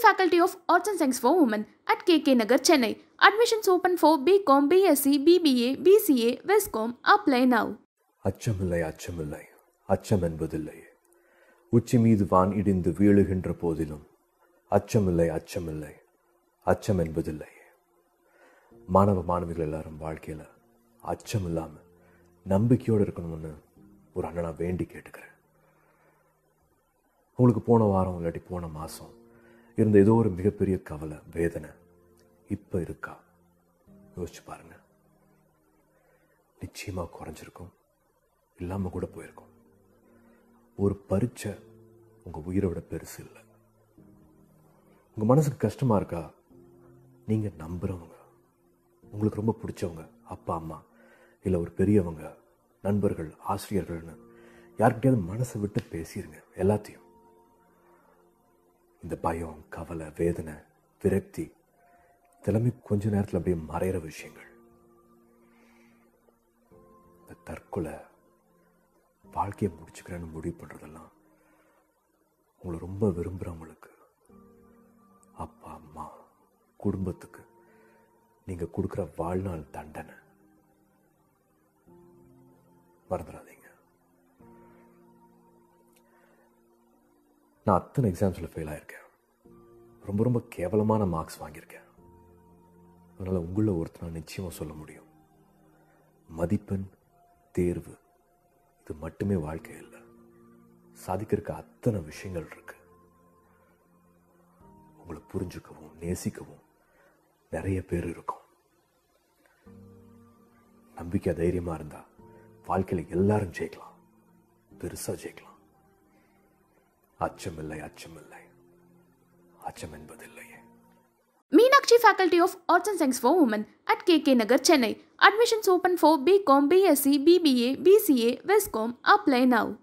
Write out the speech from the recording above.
Faculty of Arts and Science for Women at KK Nagar, Chennai. Admissions open for BCom, BSc, BBA, BCA, Viscom. Apply now. அச்சமில்லை அச்சமில்லை அச்சம் என்பதில்லை உச்சி மீது வான் இடிந்து வீழுகின்ற போதிலும் அச்சமில்லை அச்சமில்லை அச்சம் என்பதில்லை மாணவ மாணவிகள் எல்லாரும் வாழ்க்கையில் அச்சம் இல்லாமல் நம்பிக்கையோடு இருக்கணும்னு ஒரு அண்ணனா வேண்டி கேட்டுக்கிறேன் உங்களுக்கு போன வாரம் இல்லாட்டி போன மாதம் இருந்த ஏதோ ஒரு மிகப்பெரிய கவலை வேதனை இப்போ இருக்கா யோசிச்சு பாருங்க நிச்சயமாக குறைஞ்சிருக்கும் இல்லாமல் கூட போயிருக்கும் ஒரு பரீட்சை உங்கள் உயிரை விட பெருசு இல்லை உங்கள் மனசுக்கு கஷ்டமாக இருக்கா நீங்கள் நம்புகிறவங்க உங்களுக்கு ரொம்ப பிடிச்சவங்க அப்பா அம்மா இல்லை ஒரு பெரியவங்க நண்பர்கள் ஆசிரியர்கள்னு யார்கிட்டயாவது மனசை விட்டு பேசிடுங்க எல்லாத்தையும் இந்த பயம் கவலை வேதனை விரக்தி இதெல்லாமே கொஞ்ச நேரத்தில் அப்படியே மறையிற விஷயங்கள் இந்த தற்கொலை வாழ்க்கையை முடிச்சுக்கிறேன்னு முடிவு பண்ணுறதெல்லாம் உங்களை ரொம்ப விரும்புகிறவங்களுக்கு அப்பா அம்மா குடும்பத்துக்கு நீங்கள் கொடுக்குற வாழ்நாள் தண்டனை மறந்துடாதீங்க நான் அத்தனை எக்ஸாம்ஸில் ஃபெயில் ஆயிருக்கேன் ரொம்ப ரொம்ப கேவலமான மார்க்ஸ் வாங்கியிருக்கேன் அதனால் உங்களில் ஒருத்தர் நிச்சயமாக சொல்ல முடியும் மதிப்பெண் தேர்வு இது மட்டுமே வாழ்க்கை இல்லை சாதிக்கிறதுக்கு அத்தனை விஷயங்கள் இருக்கு உங்களை புரிஞ்சுக்கவும் நேசிக்கவும் நிறைய பேர் இருக்கும் நம்பிக்கை தைரியமாக இருந்தால் வாழ்க்கையில் எல்லாரும் ஜெயிக்கலாம் பெருசாக ஜெயிக்கலாம் அச்சமில்லை அச்சமில்லை அச்சம் என்பதில்லையே Meenakshi Faculty of Arts and Science for Women at KK Nagar, Chennai. Admissions open for BCom, BSc, BBA, BCA, Viscom. Apply now.